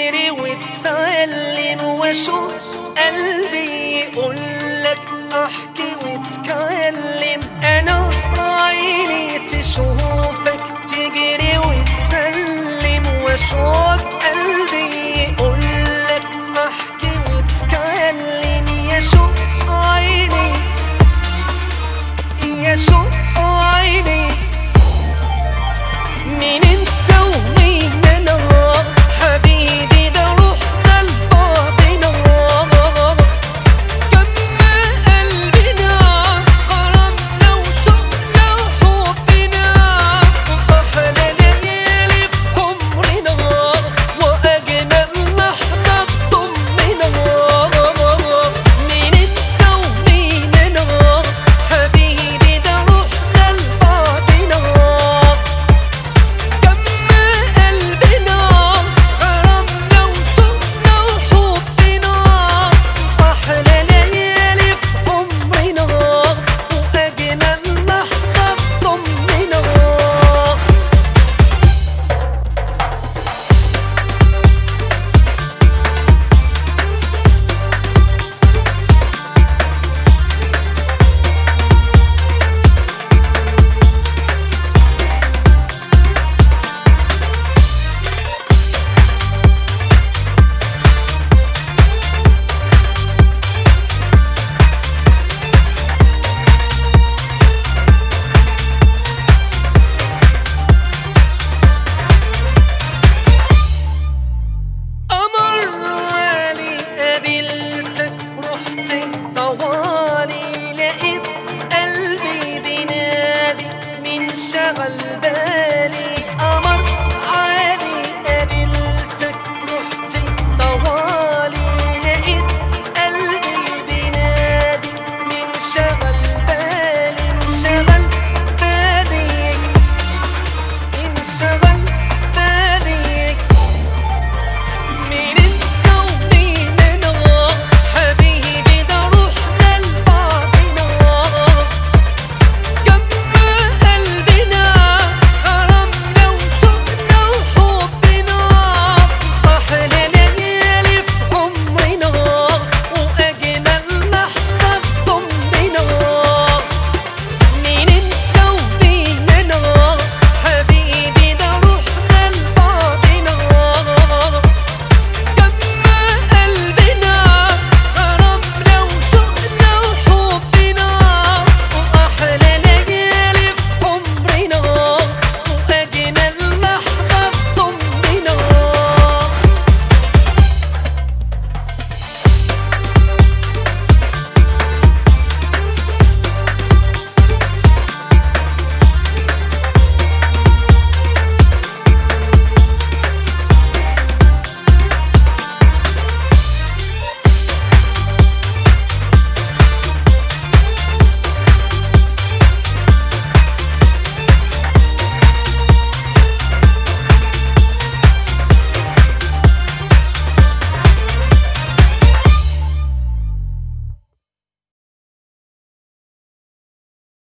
تجري وتسلم واشوف قلبي يقول لك احكي وتكلم انا عيني تشوفك تجري وتسلم واشوف قلبي يقول لك احكي وتكلم يا شوق عيني يا شوق عيني مين انت ومين انا حبيبي ده روحنا لبعضنا كما قلبنا غرامنا وشوقنا وحبنا واحلى ليالي في عمرنا واجمل لحظه تضمنا مين انت ومين انا حبيبي ده روحنا لبعضنا كما قلبنا غرامنا وشوقنا وحبنا أحلى ليالي في عمرنا وأجمل لحظة ضمنا قمر والي قابلتك رحت طوالي لقيت قلبي بينادي من شغل بالي